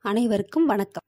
அனைவருக்கும் வணக்கம்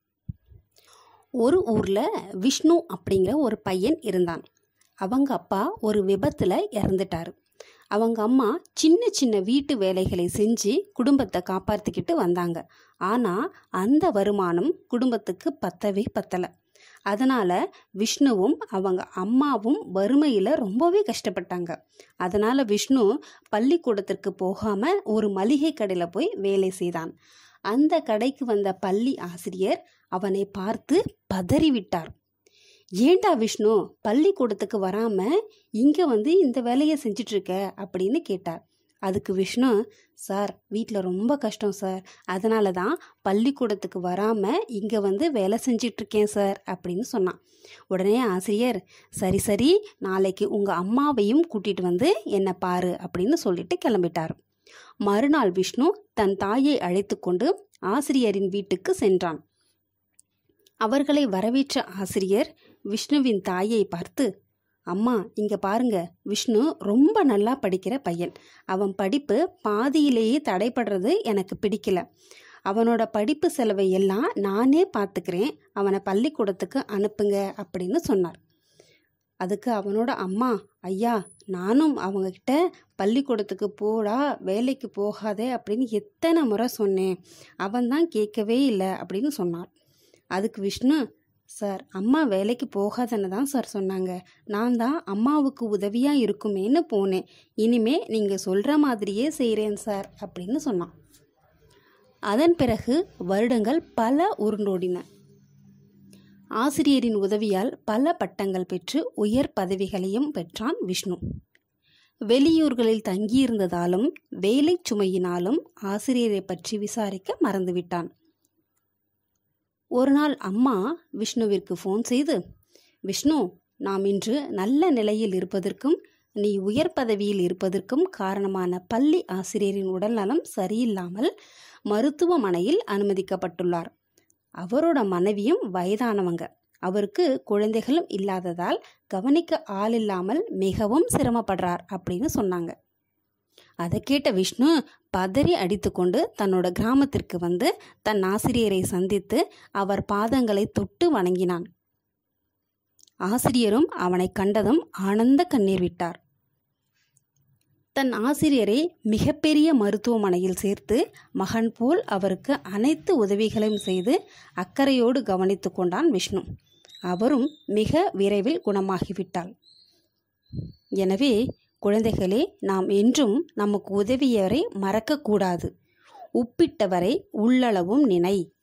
ஒரு ஊரில் விஷ்ணு அப்படிங்கிற ஒரு பையன் இருந்தான் அவங்க அப்பா ஒரு விபத்தில் இறந்துட்டாரு அவங்க அம்மா சின்ன சின்ன வீட்டு வேலைகளை செஞ்சு குடும்பத்தை காப்பாற்றிக்கிட்டு வந்தாங்க ஆனால் அந்த வருமானம் குடும்பத்துக்கு பத்தவே பத்தலை அதனால் விஷ்ணுவும் அவங்க அம்மாவும் வறுமையில் ரொம்பவே கஷ்டப்பட்டாங்க அதனால் விஷ்ணு பள்ளிக்கூடத்திற்கு போகாமல் ஒரு மளிகை கடையில் போய் வேலை செய்தான் அந்த கடைக்கு வந்த பள்ளி ஆசிரியர் அவனை பார்த்து பதறிவிட்டார் ஏண்டா விஷ்ணு பள்ளிக்கூடத்துக்கு வராம இங்க வந்து இந்த வேலையை செஞ்சுட்டு இருக்க அப்படின்னு கேட்டார் அதுக்கு விஷ்ணு சார் வீட்டில் ரொம்ப கஷ்டம் சார் அதனால தான் பள்ளிக்கூடத்துக்கு வராமல் இங்கே வந்து வேலை செஞ்சிட்டு இருக்கேன் சார் அப்படின்னு சொன்னான் உடனே ஆசிரியர் சரி சரி நாளைக்கு உங்கள் அம்மாவையும் கூட்டிகிட்டு வந்து என்னை பாரு அப்படின்னு சொல்லிட்டு கிளம்பிட்டார் மறுநாள் விஷ்ணு தன் தாயை அழைத்து கொண்டு ஆசிரியரின் வீட்டுக்கு சென்றான் அவர்களை வரவேற்ற ஆசிரியர் விஷ்ணுவின் தாயை பார்த்து அம்மா இங்க பாருங்க விஷ்ணு ரொம்ப நல்லா படிக்கிற பையன் அவன் படிப்பு பாதியிலேயே தடைப்படுறது எனக்கு பிடிக்கல அவனோட படிப்பு செலவை எல்லாம் நானே பார்த்துக்கிறேன் அவனை பள்ளிக்கூடத்துக்கு அனுப்புங்க அப்படின்னு சொன்னார் அதுக்கு அவனோட அம்மா ஐயா நானும் அவங்கக்கிட்ட பள்ளிக்கூடத்துக்கு போடா வேலைக்கு போகாதே அப்படின்னு எத்தனை முறை சொன்னேன் அவன் தான் கேட்கவே இல்லை அப்படின்னு சொன்னார் அதுக்கு விஷ்ணு சார் அம்மா வேலைக்கு போகாதன்னு தான் சார் சொன்னாங்க நான் தான் அம்மாவுக்கு உதவியாக இருக்குமேன்னு போனேன் இனிமே நீங்கள் சொல்கிற மாதிரியே செய்கிறேன் சார் அப்படின்னு சொன்னான் அதன் பிறகு வருடங்கள் பல உருண்டோடின ஆசிரியரின் உதவியால் பல பட்டங்கள் பெற்று உயர் பதவிகளையும் பெற்றான் விஷ்ணு வெளியூர்களில் தங்கியிருந்ததாலும் வேலை சுமையினாலும் ஆசிரியரை பற்றி விசாரிக்க மறந்துவிட்டான் ஒரு நாள் அம்மா விஷ்ணுவிற்கு ஃபோன் செய்து விஷ்ணு நாம் இன்று நல்ல நிலையில் இருப்பதற்கும் நீ உயர் பதவியில் இருப்பதற்கும் காரணமான பள்ளி ஆசிரியரின் உடல்நலம் சரியில்லாமல் மருத்துவமனையில் அனுமதிக்கப்பட்டுள்ளார் அவரோட மனைவியும் வயதானவங்க அவருக்கு குழந்தைகளும் இல்லாததால் கவனிக்க ஆள் இல்லாமல் மிகவும் சிரமப்படுறார் அப்படின்னு சொன்னாங்க அதை கேட்ட விஷ்ணு பதறி அடித்துக்கொண்டு தன்னோட கிராமத்திற்கு வந்து தன் ஆசிரியரை சந்தித்து அவர் பாதங்களை தொட்டு வணங்கினான் ஆசிரியரும் அவனை கண்டதும் ஆனந்த கண்ணீர் விட்டார் தன் ஆசிரியரை மிகப்பெரிய மருத்துவமனையில் சேர்த்து மகன் போல் அவருக்கு அனைத்து உதவிகளையும் செய்து அக்கறையோடு கவனித்து கொண்டான் விஷ்ணு அவரும் மிக விரைவில் குணமாகிவிட்டாள் எனவே குழந்தைகளே நாம் என்றும் நமக்கு உதவியவரை மறக்கக்கூடாது உப்பிட்டவரை உள்ளளவும் நினை